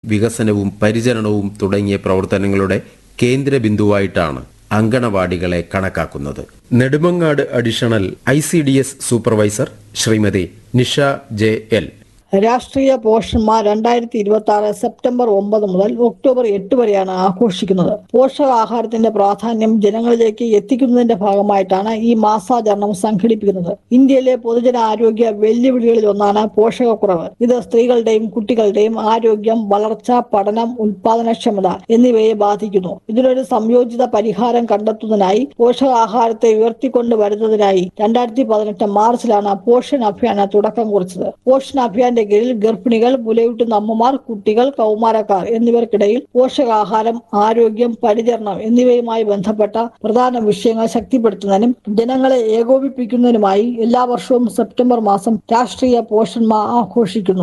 വികസനവും പരിചരണവും തുടങ്ങിയ പ്രവർത്തനങ്ങളുടെ കേന്ദ്ര ബിന്ദുവായിട്ടാണ് അങ്കണവാടികളെ കണക്കാക്കുന്നത് Nedumangad additional I C D S supervisor Shrimati Nisha J L Rashtriya പോഷന്മാർ രണ്ടായിരത്തി ഇരുപത്തി ആറ് സെപ്റ്റംബർ ഒമ്പത് മുതൽ ഒക്ടോബർ എട്ട് വരെയാണ് ആഘോഷിക്കുന്നത് പോഷകാഹാരത്തിന്റെ പ്രാധാന്യം ജനങ്ങളിലേക്ക് എത്തിക്കുന്നതിന്റെ ഭാഗമായിട്ടാണ് ഈ മാസാചരണം സംഘടിപ്പിക്കുന്നത് ഇന്ത്യയിലെ പൊതുജന ആരോഗ്യ വെല്ലുവിളികളിൽ ഒന്നാണ് പോഷകക്കുറവ് ഇത് സ്ത്രീകളുടെയും കുട്ടികളുടെയും ആരോഗ്യം വളർച്ച പഠനം ഉൽപാദനക്ഷമത എന്നിവയെ ബാധിക്കുന്നു ഇതിനൊരു സംയോജിത പരിഹാരം കണ്ടെത്തുന്നതിനായി പോഷകാഹാരത്തെ ഉയർത്തിക്കൊണ്ട് വരുന്നതിനായി രണ്ടായിരത്തി പതിനെട്ട് മാർച്ചിലാണ് പോഷൻ അഭിയാന് തുടക്കം കുറിച്ചത് പോഷൻ അഭിയാന്റെ കീഴിൽ ഗർഭിണികൾ മുലയൂട്ടുന്ന അമ്മമാർ കുട്ടികൾ കൗമാരക്കാർ എന്നിവർക്കിടയിൽ പോഷകാഹാരം ആരോഗ്യം പരിചരണം എന്നിവയുമായി ബന്ധപ്പെട്ട പ്രധാന വിഷയങ്ങൾ ശക്തിപ്പെടുത്തുന്നതിനും ജനങ്ങളെ ഏകോപിപ്പിക്കുന്നതിനുമായി എല്ലാ വർഷവും സെപ്റ്റംബർ മാസം രാഷ്ട്രീയ പോഷൺ മാ ആഘോഷിക്കുന്നു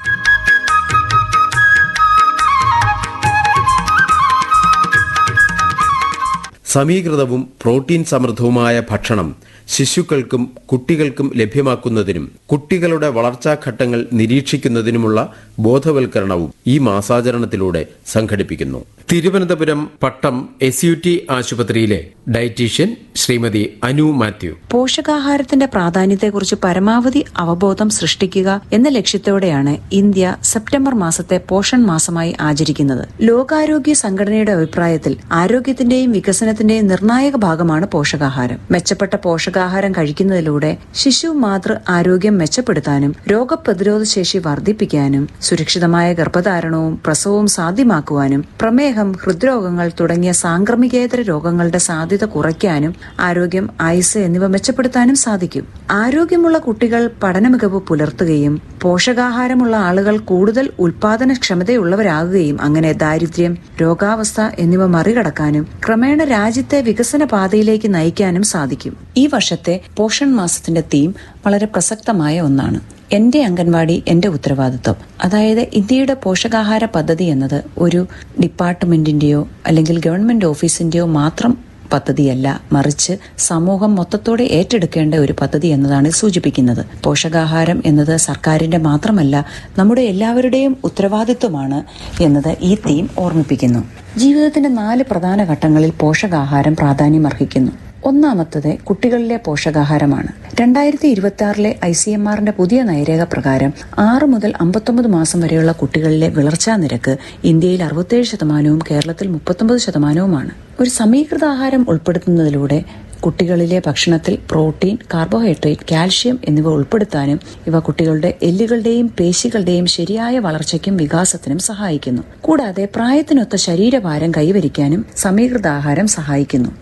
സമീകൃതവും പ്രോട്ടീൻ സമൃദ്ധവുമായ ഭക്ഷണം ശിശുക്കൾക്കും കുട്ടികൾക്കും ലഭ്യമാക്കുന്നതിനും കുട്ടികളുടെ വളർച്ചാഘട്ടങ്ങൾ നിരീക്ഷിക്കുന്നതിനുമുള്ള ബോധവൽക്കരണവും ഈ മാസാചരണത്തിലൂടെ സംഘടിപ്പിക്കുന്നു Thiruvananthapuram Pattom S U T ആശുപത്രിയിലെ ഡയറ്റീഷ്യൻ ശ്രീമതി അനു മാത്യു പോഷകാഹാരത്തിന്റെ പ്രാധാന്യത്തെക്കുറിച്ച് പരമാവധി അവബോധം സൃഷ്ടിക്കുക എന്ന ലക്ഷ്യത്തോടെയാണ് ഇന്ത്യ സെപ്റ്റംബർ മാസത്തെ പോഷൺ മാസമായി ആചരിക്കുന്നത് ലോകാരോഗ്യ സംഘടനയുടെ അഭിപ്രായത്തിൽ ആരോഗ്യത്തിന്റെയും വികസനത്തിന്റെയും നിർണായക ഭാഗമാണ് പോഷകാഹാരം മെച്ചപ്പെട്ട പോഷകാഹാരം കഴിക്കുന്നതിലൂടെ ശിശു മാതൃ ആരോഗ്യം മെച്ചപ്പെടുത്താനും രോഗപ്രതിരോധ ശേഷി വർദ്ധിപ്പിക്കാനും സുരക്ഷിതമായ ഗർഭധാരണവും പ്രസവവും സാധ്യമാക്കുവാനും പ്രമേഹം ഹൃദ്രോഗങ്ങൾ തുടങ്ങിയ സാംക്രമികേതര രോഗങ്ങളുടെ സാധ്യത കുറയ്ക്കാനും ആരോഗ്യം ആയുസ് എന്നിവ മെച്ചപ്പെടുത്താനും സാധിക്കും ആരോഗ്യമുള്ള കുട്ടികൾ പഠന മികവ് പുലർത്തുകയും പോഷകാഹാരമുള്ള ആളുകൾ കൂടുതൽ ഉൽപാദനക്ഷമതയുള്ളവരാകുകയും അങ്ങനെ ദാരിദ്ര്യം രോഗാവസ്ഥ എന്നിവ മറികടക്കാനും ക്രമേണ രാജ്യത്തെ വികസന പാതയിലേക്ക് നയിക്കാനും സാധിക്കും ഈ വർഷത്തെ പോഷൺ മാസത്തിന്റെ തീം വളരെ പ്രസക്തമായ ഒന്നാണ് എന്റെ അംഗൻവാടി എന്റെ ഉത്തരവാദിത്വം അതായത് ഇന്ത്യയുടെ പോഷകാഹാര പദ്ധതി എന്നത് ഒരു ഡിപ്പാർട്ട്മെന്റിന്റെയോ അല്ലെങ്കിൽ ഗവൺമെന്റ് ഓഫീസിന്റെയോ മാത്രം പദ്ധതിയല്ല മറിച്ച് സമൂഹം മൊത്തത്തോടെ ഏറ്റെടുക്കേണ്ട ഒരു പദ്ധതി എന്നതാണ് സൂചിപ്പിക്കുന്നത് പോഷകാഹാരം എന്നത് സർക്കാരിന്റെ മാത്രമല്ല നമ്മുടെ എല്ലാവരുടെയും ഉത്തരവാദിത്വമാണ് എന്നത് ഈ തീം ഓർമ്മിപ്പിക്കുന്നു ജീവിതത്തിന്റെ നാല് പ്രധാന ഘട്ടങ്ങളിൽ പോഷകാഹാരം പ്രാധാന്യമർഹിക്കുന്നു ഒന്നാമത്തത് കുട്ടികളിലെ പോഷകാഹാരമാണ് രണ്ടായിരത്തി ഇരുപത്തി ആറിലെ ഐ സി എം ആറിന്റെ പുതിയ നയരേഖ പ്രകാരം ആറ് മുതൽ അമ്പത്തൊമ്പത് മാസം വരെയുള്ള കുട്ടികളിലെ വിളർച്ചാ നിരക്ക് ഇന്ത്യയിൽ അറുപത്തേഴ് ശതമാനവും കേരളത്തിൽ മുപ്പത്തൊമ്പത് ശതമാനവുമാണ് ഒരു സമീകൃത ആഹാരം ഉൾപ്പെടുത്തുന്നതിലൂടെ കുട്ടികളിലെ ഭക്ഷണത്തിൽ പ്രോട്ടീൻ കാർബോഹൈഡ്രേറ്റ് കാൽഷ്യം എന്നിവ ഉൾപ്പെടുത്താനും ഇവ കുട്ടികളുടെ എല്ലുകളുടെയും പേശികളുടെയും ശരിയായ വളർച്ചയ്ക്കും വികാസത്തിനും സഹായിക്കുന്നു കൂടാതെ പ്രായത്തിനൊത്ത ശരീരഭാരം കൈവരിക്കാനും സമീകൃത ആഹാരം സഹായിക്കുന്നു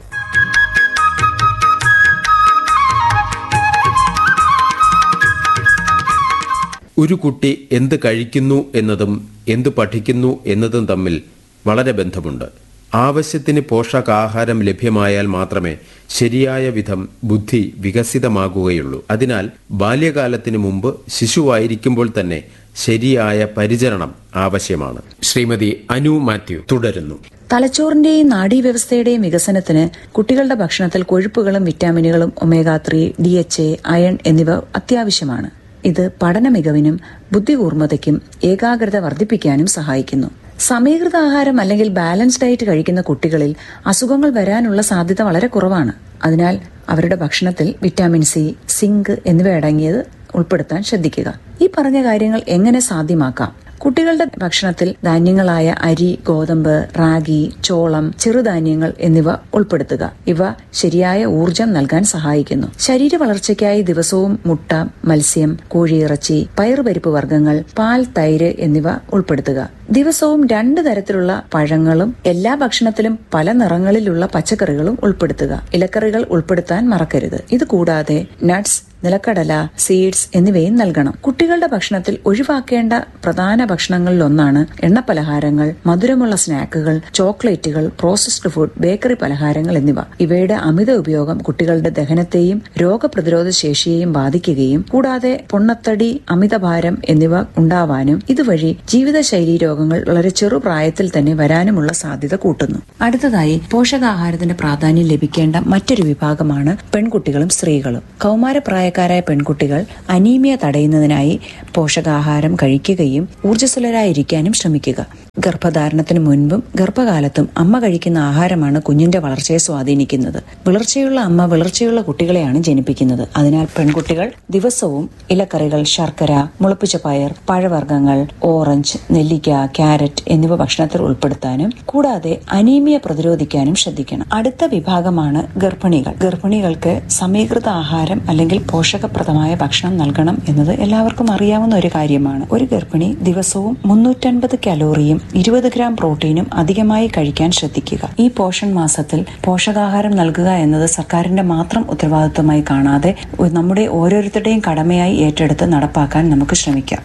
ഒരു കുട്ടി എന്ത് കഴിക്കുന്നു എന്നതും എന്ത് പഠിക്കുന്നു എന്നതും തമ്മിൽ വളരെ ബന്ധമുണ്ട് ആവശ്യത്തിന് പോഷകാഹാരം ലഭ്യമായാൽ മാത്രമേ ശരിയായ വിധം ബുദ്ധി വികസിതമാകുകയുള്ളൂ അതിനാൽ ബാല്യകാലത്തിന് മുമ്പ് ശിശുവായിരിക്കുമ്പോൾ തന്നെ ശരിയായ പരിചരണം ആവശ്യമാണ് ശ്രീമതി അനു മാത്യു തുടരുന്നു തലച്ചോറിന്റെയും നാഡീവ്യവസ്ഥയുടെയും വികസനത്തിന് കുട്ടികളുടെ ഭക്ഷണത്തിൽ കൊഴുപ്പുകളും വിറ്റാമിനുകളും omega three D H A iron എന്നിവ അത്യാവശ്യമാണ് ഇത് പഠന മികവിനും ബുദ്ധികൂർമ്മതയ്ക്കും ഏകാഗ്രത വർദ്ധിപ്പിക്കാനും സഹായിക്കുന്നു സമീകൃത ആഹാരം അല്ലെങ്കിൽ ബാലൻസ് ഡയറ്റ് കഴിക്കുന്ന കുട്ടികളിൽ അസുഖങ്ങൾ വരാനുള്ള സാധ്യത വളരെ കുറവാണ് അതിനാൽ അവരുടെ ഭക്ഷണത്തിൽ വിറ്റാമിൻ സി സിങ്ക് എന്നിവ അടങ്ങിയത് ഉൾപ്പെടുത്താൻ ശ്രദ്ധിക്കുക ഈ പറഞ്ഞ കാര്യങ്ങൾ എങ്ങനെ സാധ്യമാക്കാം കുട്ടികളുടെ ഭക്ഷണത്തിൽ ധാന്യങ്ങളായ അരി ഗോതമ്പ് റാഗി ചോളം ചെറുധാന്യങ്ങൾ എന്നിവ ഉൾപ്പെടുത്തുക ഇവ ശരിയായ ഊർജം നൽകാൻ സഹായിക്കുന്നു ശരീര വളർച്ചയ്ക്കായി ദിവസവും മുട്ട മത്സ്യം കോഴിയിറച്ചി പയറുപരിപ്പ് വർഗ്ഗങ്ങൾ പാൽ തൈര് എന്നിവ ഉൾപ്പെടുത്തുക ദിവസവും രണ്ട് തരത്തിലുള്ള പഴങ്ങളും എല്ലാ ഭക്ഷണത്തിലും പല നിറങ്ങളിലുള്ള പച്ചക്കറികളും ഉൾപ്പെടുത്തുക ഇലക്കറികൾ ഉൾപ്പെടുത്താൻ മറക്കരുത് ഇത് കൂടാതെ നട്ട്സ് നിലക്കടല സീഡ്സ് എന്നിവയും നൽകണം കുട്ടികളുടെ ഭക്ഷണത്തിൽ ഒഴിവാക്കേണ്ട പ്രധാന ഭക്ഷണങ്ങളിലൊന്നാണ് എണ്ണപ്പലഹാരങ്ങൾ മധുരമുള്ള സ്നാക്കുകൾ ചോക്ലേറ്റുകൾ പ്രോസസ്ഡ് ഫുഡ് ബേക്കറി പലഹാരങ്ങൾ എന്നിവ ഇവയുടെ അമിത ഉപയോഗം കുട്ടികളുടെ ദഹനത്തെയും രോഗപ്രതിരോധ ശേഷിയെയും ബാധിക്കുകയും കൂടാതെ പൊണ്ണത്തടി അമിതഭാരം എന്നിവ ഉണ്ടാവാനും ഇതുവഴി ജീവിതശൈലീ രോഗങ്ങൾ വളരെ ചെറുപ്രായത്തിൽ തന്നെ വരാനുമുള്ള സാധ്യത കൂട്ടുന്നു അടുത്തതായി പോഷകാഹാരത്തിന്റെ പ്രാധാന്യം ലഭിക്കേണ്ട മറ്റൊരു വിഭാഗമാണ് പെൺകുട്ടികളും സ്ത്രീകളും കൗമാരപ്രായക്കാരായ പെൺകുട്ടികൾ അനീമിയ തടയുന്നതിനായി പോഷകാഹാരം കഴിക്കുകയും ഊർജ്ജസ്വലരായിരിക്കാനും ശ്രമിക്കുക ഗർഭധാരണത്തിന് മുൻപും ഗർഭകാലത്തും അമ്മ കഴിക്കുന്ന ആഹാരമാണ് കുഞ്ഞിന്റെ വളർച്ചയെ സ്വാധീനിക്കുന്നത് വിളർച്ചയുള്ള അമ്മ വിളർച്ചയുള്ള കുട്ടികളെയാണ് ജനിപ്പിക്കുന്നത് അതിനാൽ പെൺകുട്ടികൾ ദിവസവും ഇലക്കറികൾ ശർക്കര മുളപ്പിച്ച പയർ പഴവർഗ്ഗങ്ങൾ ഓറഞ്ച് നെല്ലിക്ക ക്യാരറ്റ് എന്നിവ ഭക്ഷണത്തിൽ ഉൾപ്പെടുത്താനും കൂടാതെ അനീമിയ പ്രതിരോധിക്കാനും ശ്രദ്ധിക്കണം അടുത്ത വിഭാഗമാണ് ഗർഭിണികൾ ഗർഭിണികൾക്ക് സമീകൃത ആഹാരം അല്ലെങ്കിൽ പോഷകപ്രദമായ ഭക്ഷണം നൽകണം എന്നത് എല്ലാവർക്കും അറിയാവുന്ന ഒരു കാര്യമാണ് ഒരു ഗർഭിണി ദിവസവും മുന്നൂറ്റൻപത് കലോറിയും ഇരുപത് ഗ്രാം പ്രോട്ടീനും അധികമായി കഴിക്കാൻ ശ്രദ്ധിക്കുക ഈ പോഷൺ മാസത്തിൽ പോഷകാഹാരം നൽകുക എന്നത് സർക്കാരിന്റെ മാത്രം ഉത്തരവാദിത്വമായി കാണാതെ നമ്മുടെ ഓരോരുത്തരുടെയും കടമയായി ഏറ്റെടുത്ത് നടപ്പാക്കാൻ നമുക്ക് ശ്രമിക്കാം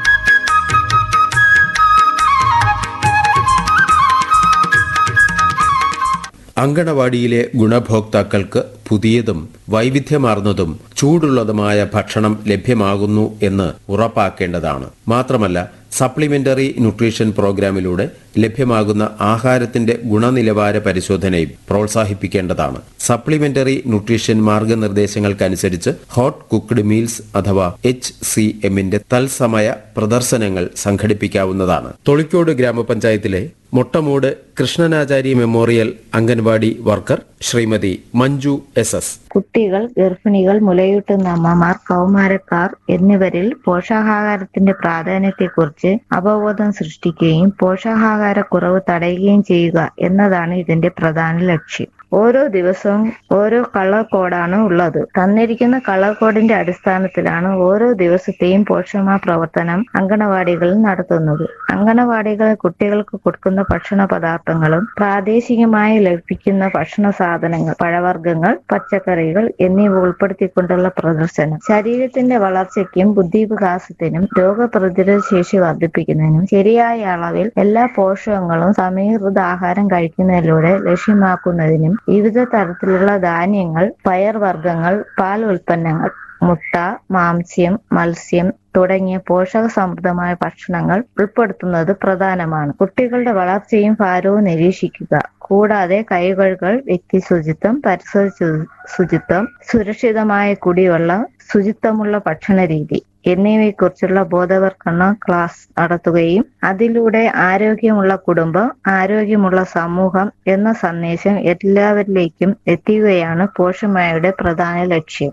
അങ്കണവാടിയിലെ ഗുണഭോക്താക്കൾക്ക് പുതിയതും വൈവിധ്യമാർന്നതും ചൂടുള്ളതുമായ ഭക്ഷണം ലഭ്യമാകുന്നു എന്ന് ഉറപ്പാക്കേണ്ടതാണ് മാത്രമല്ല സപ്ലിമെന്ററി ന്യൂട്രീഷൻ പ്രോഗ്രാമിലൂടെ ലഭ്യമാകുന്ന ആഹാരത്തിന്റെ ഗുണനിലവാര പരിശോധനയും പ്രോത്സാഹിപ്പിക്കേണ്ടതാണ് സപ്ലിമെന്ററി ന്യൂട്രീഷൻ മാർഗനിർദ്ദേശങ്ങൾക്കനുസരിച്ച് ഹോട്ട് കുക്ക്ഡ് മീൽസ് അഥവാ എച്ച് സി എമ്മിന്റെ തത്സമയ പ്രദർശനങ്ങൾ സംഘടിപ്പിക്കാവുന്നതാണ് തൊളിക്കോട് ഗ്രാമപഞ്ചായത്തിലെ Mottamoodu Krishnanachari memorial anganwadi worker Shrimati Manju S S കുട്ടികൾ ഗർഭിണികൾ മുലയൂട്ടുന്ന അമ്മമാർ കൗമാരക്കാർ എന്നിവരിൽ പോഷകാഹാരത്തിന്റെ പ്രാധാന്യത്തെക്കുറിച്ച് അവബോധം സൃഷ്ടിക്കുകയും പോഷകാഹാരക്കുറവ് തടയുകയും ചെയ്യുക എന്നതാണ് ഇതിന്റെ പ്രധാന ലക്ഷ്യം ഓരോ ദിവസവും ഓരോ കളർ കോഡാണ് ഉള്ളത് തന്നിരിക്കുന്ന കളർ കോഡിന്റെ അടിസ്ഥാനത്തിലാണ് ഓരോ ദിവസത്തെയും പോഷക പ്രവർത്തനം അങ്കണവാടികളിൽ നടത്തുന്നത് അങ്കണവാടികൾ കുട്ടികൾക്ക് കൊടുക്കുന്ന ഭക്ഷണ പദാർത്ഥങ്ങളും പ്രാദേശികമായി ലഭിക്കുന്ന ഭക്ഷണ സാധനങ്ങൾ പഴവർഗ്ഗങ്ങൾ പച്ചക്കറികൾ എന്നിവ ഉൾപ്പെടുത്തിക്കൊണ്ടുള്ള പ്രദർശനം ശരീരത്തിന്റെ വളർച്ചയ്ക്കും ബുദ്ധിവികാസത്തിനും രോഗപ്രതിരോധ ശേഷി വർദ്ധിപ്പിക്കുന്നതിനും ശരിയായ അളവിൽ എല്ലാ പോഷകങ്ങളും സമീകൃത ആഹാരം കഴിക്കുന്നതിലൂടെ ലക്ഷ്യമാക്കുന്നതിനും വിവിധ തരത്തിലുള്ള ധാന്യങ്ങൾ പയർവർഗ്ഗങ്ങൾ പാൽ ഉൽപ്പന്നങ്ങൾ മുട്ട മാംസ്യം മത്സ്യം തുടങ്ങിയ പോഷക സമൃദ്ധമായ ഭക്ഷണങ്ങൾ ഉൾപ്പെടുത്തുന്നത് പ്രധാനമാണ് കുട്ടികളുടെ വളർച്ചയും ഭാരവും നിരീക്ഷിക്കുക കൂടാതെ കൈകഴുകൾ വ്യക്തി ശുചിത്വം പരിസര ശു- ശുചിത്വം സുരക്ഷിതമായ കുടിവെള്ളം ശുചിത്വമുള്ള ഭക്ഷണ രീതി എന്നിവയെക്കുറിച്ചുള്ള ബോധവൽക്കരണ ക്ലാസ് നടത്തുകയും അതിലൂടെ ആരോഗ്യമുള്ള കുടുംബം ആരോഗ്യമുള്ള സമൂഹം എന്ന സന്ദേശം എല്ലാവരിലേക്കും എത്തിക്കുകയാണ് പോഷമയുടെ പ്രധാന ലക്ഷ്യം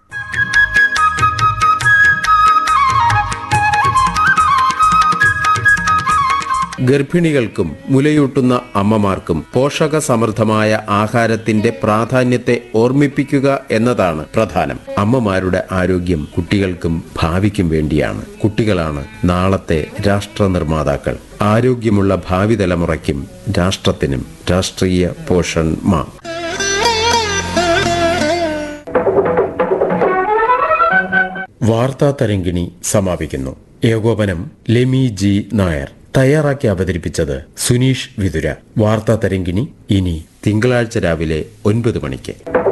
ഗർഭിണികൾക്കും മുലയൂട്ടുന്ന അമ്മമാർക്കും പോഷക സമൃദ്ധമായ ആഹാരത്തിന്റെ പ്രാധാന്യത്തെ ഓർമ്മിപ്പിക്കുക എന്നതാണ് പ്രധാനം അമ്മമാരുടെ ആരോഗ്യം കുട്ടികൾക്കും ഭാവിക്കും വേണ്ടിയാണ് കുട്ടികളാണ് നാളത്തെ രാഷ്ട്ര നിർമ്മാതാക്കൾ ആരോഗ്യമുള്ള ഭാവി തലമുറയ്ക്കും രാഷ്ട്രത്തിനും രാഷ്ട്രീയ പോഷൺ മാ വാർത്താ തരങ്കിണി സമാപിക്കുന്നു ഏകോപനം ലെമി ജി നായർ തയ്യാറാക്കി അവതരിപ്പിച്ചത് സുനീഷ് വിതുര വാർത്താ തരങ്കിണി ഇനി തിങ്കളാഴ്ച രാവിലെ ഒൻപത് മണിക്ക്